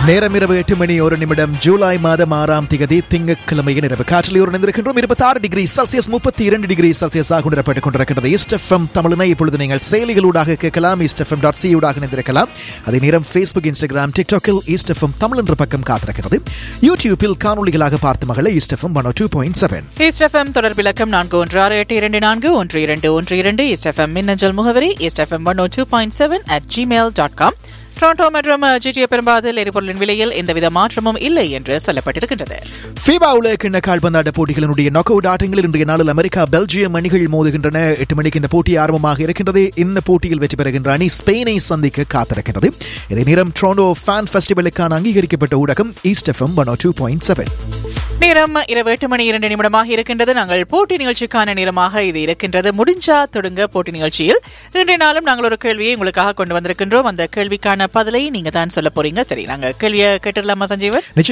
நேரம் இரவு எட்டு மணி ஒரு நிமிடம் ஜூலை மாதம் ஆறாம் திகதி திங்கட்கிழமையின் இரவு காற்றில் ஒரு நின்றிருக்கின்றோம் இருபத்தி ஆறு டிகிரி செல்சியஸ் முப்பத்தி இரண்டு டிகிரி செல்சியஸாக உணரப்பட்டுக் கொண்டிருக்கிறது ஈஸ்ட் எஃப்எம் தமிழனை இப்பொழுது நீங்கள் செயலிகளூடாக கேட்கலாம் ஈஸ்ட் எஃப்எம் டாட் சியூடாக இணைந்திருக்கலாம் அதே நேரம் ஃபேஸ்புக் இன்ஸ்டாகிராம் டிக்டாக்கில் ஈஸ்ட் எஃப்எம் தமிழ் என்ற பக்கம் காத்திருக்கிறது யூடியூப்பில் காணொலிகளாக பார்த்த மகளை East FM one two point seven East FM தொடர்பிலக்கம் நான்கு ஒன்று ஆறு எட்டு இரண்டு நான்கு ஒன்று இரண்டு ஒன்று இரண்டு ஈஸ்ட் எஃப்எம் மின்னஞ்சல் முகவரி East FM one two point seven at Gmail dot com Toronto மற்றும் ஜிடிஏ பெரும்பாதில் எரிபொருளின் விலையில் எந்தவித மாற்றமும் இல்லை என்று சொல்லப்பட்டிருக்கின்றது ஃபீபா உலக கிண்ண கால்பந்தாட்ட போட்டிகளினுடைய நாக் அவுட் ஆட்டங்களில் இன்றைய நாளில் அமெரிக்கா பெல்ஜியம் அணிகள் மோதுகின்றன எட்டு மணிக்கு இந்த போட்டி ஆரம்பமாக இருக்கின்றது இந்த போட்டியில் வெற்றி பெறுகின்ற அணி ஸ்பெயினை சந்திக்க காத்திருக்கிறது இதே நேரம் டொரண்டோ ஃபேன் ஃபெஸ்டிவலுக்கான அங்கீகரிக்கப்பட்ட ஊடகம் East FM one two point seven நேரம் இரவு எட்டு மணி இரண்டு நிமிடமாக இருக்கின்றது நாங்கள் போட்டி நிகழ்ச்சிக்கான நேரமாக இது இருக்கின்றது முடிஞ்சா தொடுங்க போட்டி நிகழ்ச்சியில் இன்றைய நாளும் நாங்கள் ஒரு கேள்வியை உங்களுக்காக கொண்டு வந்திருக்கின்றோம் அந்த கேள்விக்கான பதிலை நீங்க தான் சொல்ல போறீங்க சரி நாங்க கேள்வியை கேட்டுடலாமா சஞ்சீவன்